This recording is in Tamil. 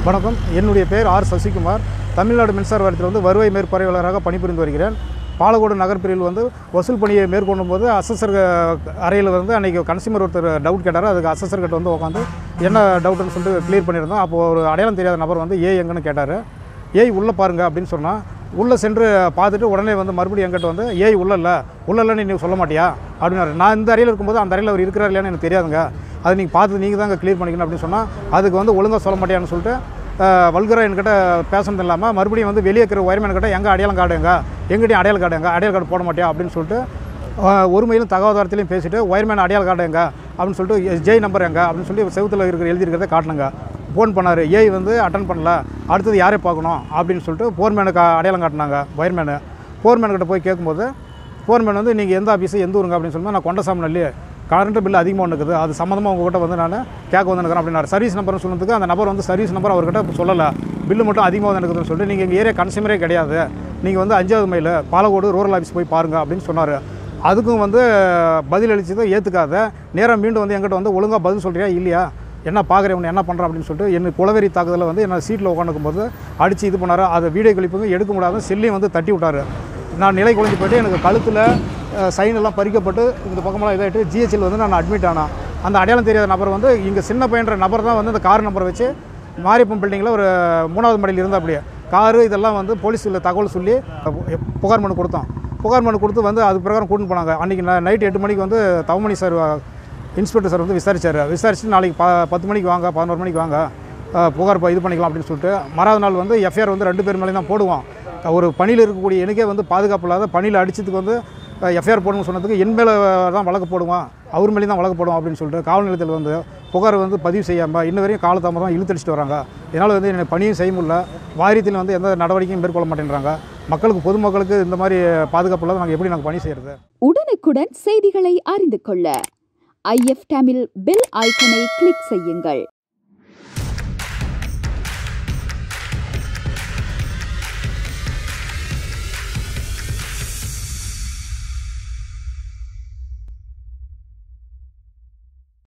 வணக்கம் என்னுடைய பெயர் ஆர் சசிகுமார் தமிழ்நாடு மின்சார வாரியத்தில் வந்து வருவாய் மேற்பார்வையாளராக பணிபுரிந்து வருகிறேன் பாலக்கோடு நகர்பிரிவில் வந்து வசூல் பணியை மேற்கொள்ளும் போது அசஸர் அறையில் வந்து அன்றைக்கி கன்சியூமர் ஒருத்தர் டவுட் கேட்டார் அதுக்கு அசஸர் கிட்ட வந்து உட்காந்து என்ன டவுட்னு சொல்லிட்டு கிளியர் பண்ணியிருந்தோம் அப்போது ஒரு அடையாளம் தெரியாத நபர் வந்து ஏ எங்கன்னு கேட்டார் ஏய் உள்ளே பாருங்க அப்படின்னு சொன்னால் உள்ளே சென்று பார்த்துட்டு உடனே வந்து மறுபடியும் என்கிட்ட வந்து ஏய் உள்ள இல்லை உள்ள இல்லைன்னு நீ சொல்ல மாட்டியா அப்படின்னாரு நான் இந்த அறையில் இருக்கும்போது அந்த அறையில் அவர் இருக்கிறார் இல்லையான்னு எனக்கு தெரியாதுங்க அது நீங்கள் பார்த்து நீங்கள் தாங்க க்ளியர் பண்ணிக்கணும் அப்படின்னு சொன்னால் அதுக்கு வந்து ஒழுங்காக சொல்ல மாட்டியான்னு சொல்லிட்டு வல்கராக என்கிட்ட பேசுனது இல்லாமல் மறுபடியும் வந்து வெளியே இருக்கிற ஒயர்மேன் கிட்ட எங்கே அடையாளம் கார்டு எங்க எங்கிட்டையும் அடையாளம் கார்டு எங்க அடையாள கார்டு போட மாட்டியா அப்படின்னு சொல்லிட்டு அஹ், ஒருமையிலும் தகவதாரத்திலையும் பேசிட்டு ஒயர்மேன் அடையாள கார்டு எங்க அப்படின்னு சொல்லிட்டு ஜெய் நம்பர் எங்க அப்படின்னு சொல்லி செவுத்தில் இருக்கிற எழுதியிருக்கிறத காட்டினுங்க ஃபோன் பண்ணார் ஏய் வந்து அட்டன் பண்ணல அடுத்தது யாரை பார்க்கணும் அப்படின்னு சொல்லிட்டு ஃபோர்மேனுக்கு அடையாளம் காட்டினாங்க ஒயர்மேனு ஃபோர்மேன் போய் கேட்கும்போது ஃபோர்மேன் வந்து நீங்கள் எந்த ஆஃபீஸு எந்த ஊருங்க அப்படின்னு சொல்லும்போது நான் கொண்டசாமி கரண்ட் பில் அதிகமாக ஒன்று இருக்குது அது சம்மந்தமாக உங்ககிட்ட வந்து நான் கேட்க வந்துருக்கிறேன் அப்படின்னாரு சர்வீஸ் நம்பர்னு சொன்னதுக்கு அந்த நபர் வந்து சர்வீஸ் நம்பர் அவர்கிட்ட சொல்லலை பில்லு மட்டும் அதிகமாக வந்து இருக்குதுன்னு சொல்லிட்டு நீங்கள் எங்கள் ஏரியா கன்சியூமரே கிடையாது நீங்கள் வந்து அஞ்சாவது மைல் பாலக்கோடு ரூரல் ஆஃபீஸ் போய் பாருங்கள் அப்படின்னு சொன்னார் அதுக்கும் வந்து பதில் அளிச்சதை ஏற்றுக்காத நேராக மீண்டும் வந்து என்கிட்ட வந்து ஒழுங்காக பதில் சொல்கிறியா இல்லையா என்ன பார்க்குறேன் உன்னை என்ன பண்ணுறேன் அப்படின்னு சொல்லிட்டு என்ன குளவெறி தாக்குதலில் வந்து என்ன சீட்டில் உட்காந்துக்கும் போது அடித்து இது பண்ணார் அதை வீடியோ கிளிப்புங்க எடுக்க முடியாத செல்லையும் வந்து தட்டி விட்டார் நான் நிலை குழஞ்சி போயிட்டு எனக்கு கழுத்தில் சைன் எல்லாம் பறிக்கப்பட்டு இந்த பக்கமெல்லாம் இதாகிட்டு ஜிஹெச்சில் வந்து நான் அட்மிட் ஆனேன் அந்த அடையாளம் தெரியாத நபர் வந்து இங்கே சின்ன பையன்ற நபர் தான் வந்து அந்த கார் நம்பரை வச்சு மாரியப்பன் பில்டிங்கில் ஒரு மூணாவது மாடியில் இருந்தால் அப்படியே காரு இதெல்லாம் வந்து போலீஸில் தகவல் சொல்லி புகார் மனு கொடுத்தோம் புகார் மனு கொடுத்து வந்து அது பிரகாரம் கூட்டின்னு போனாங்க அன்றைக்கி நைட் எட்டு மணிக்கு வந்து தவமணி சார் இன்ஸ்பெக்டர் சார் வந்து விசாரிச்சார் விசாரிச்சு நாளைக்கு ப பத்து மணிக்கு வாங்க பதினோரு மணிக்கு வாங்க அஹ், புகார் ப- இது பண்ணிக்கலாம் அப்படின்னு சொல்லிட்டு மறாவது நாள் வந்து எஃப்ஐஆர் வந்து ரெண்டு பேர் மேலே தான் போடுவோம் ஒரு பணியில் இருக்கக்கூடிய எனக்கே வந்து பாதுகாப்பு இல்லாத பணியில் அடிச்சதுக்கு வந்து எஃப்ஐஆர் போடணும்னு சொன்னதுக்கு என் மேலே தான் வழக்கு போடுவோம் அவர் மேலே தான் வழக்கு போடுவோம் அப்படின்னு சொல்லிட்டு காவல் நிலையத்தில் வந்து புகார் வந்து பதிவு செய்யாமல் இன்ன வரையும் காலதாமதம் இழுத்தடிச்சிட்டு வராங்க இதனால் வந்து எனக்கு பணியும் செய்ய முடியல வாரியத்தில் வந்து எந்த நடவடிக்கையும் மேற்கொள்ள மாட்டேன்றாங்க மக்களுக்கு பொதுமக்களுக்கு இந்த மாதிரி பாதுகாப்பு இல்லாத நாங்கள் எப்படி நாங்கள் பணி செய்கிறது உடனுக்குடன் செய்திகளை அறிந்து கொள்ள ஐஎஃப் தமிழ் பெல் ஐக்கனை கிளிக் செய்யுங்கள்